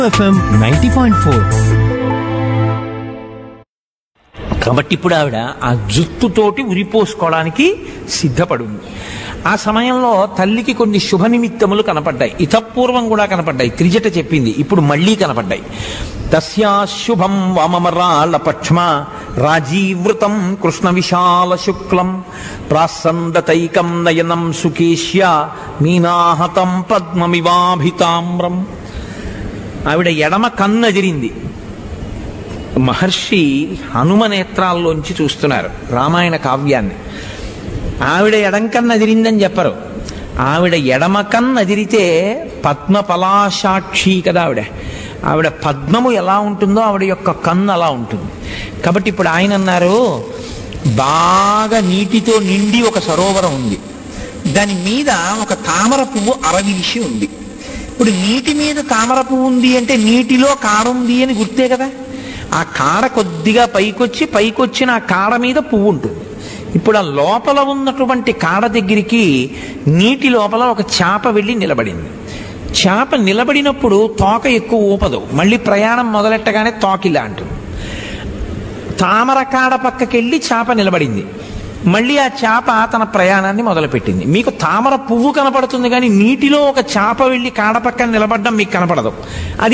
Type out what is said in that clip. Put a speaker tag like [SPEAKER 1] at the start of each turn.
[SPEAKER 1] FM ninety point four
[SPEAKER 2] కాబట్టి ఇప్పుడు ఆవిడ ఆ జుత్తుతోటి ఉరిపోసుకోవడానికి సిద్ధపడింది ఆ సమయంలో తల్లికి కొన్ని శుభ నిమిత్తములు కనపడ్డాయి ఇతపూర్వం కూడా కనపడ్డాయి త్రిజట చెప్పింది ఇప్పుడు మళ్ళీ కనపడ్డాయి తస్యా శుభం వామమరాళ పక్ష్మ రాజీవృతం కృష్ణ విశాల శుక్లం ప్రాసందతైకం నయనం సుకేశ్య మీనాహతం పద్మమివాభితామ్రం ఆవిడ ఎడమ కన్నదిరింది మహర్షి హనుమ నేత్రాల్లోంచి చూస్తున్నారు రామాయణ కావ్యాన్ని ఆవిడ ఎడంకన్న అదిరిందని చెప్పరు ఆవిడ ఎడమ కన్ను అదిరితే పద్మ పలాశాక్షి కదా ఆవిడ ఆవిడ పద్మము ఎలా ఉంటుందో ఆవిడ యొక్క కన్ను అలా ఉంటుంది కాబట్టి ఇప్పుడు ఆయన అన్నారు బాగా నీటితో నిండి ఒక సరోవరం ఉంది దాని మీద ఒక తామర పువ్వు అరవిలిసి ఉంది ఇప్పుడు నీటి మీద తామర పువ్వు ఉంది అంటే నీటిలో కాడ ఉంది అని గుర్తే కదా ఆ కాడ కొద్దిగా పైకొచ్చి పైకొచ్చిన ఆ కాడ మీద పువ్వు ఉంటుంది ఇప్పుడు ఆ లోపల ఉన్నటువంటి కాడ దగ్గరికి నీటి లోపల ఒక చేప వెళ్ళి నిలబడింది చేప నిలబడినప్పుడు తోక ఎక్కువ ఊపదు మళ్ళీ ప్రయాణం మొదలెట్టగానే తోకిలా అంటుంది తామర కాడ పక్కకెళ్ళి చేప నిలబడింది మళ్ళీ ఆ చేప తన ప్రయాణాన్ని మొదలుపెట్టింది మీకు తామర పువ్వు కనపడుతుంది కానీ నీటిలో ఒక చేప వెళ్ళి కాడ పక్కన నిలబడడం మీకు కనపడదు అది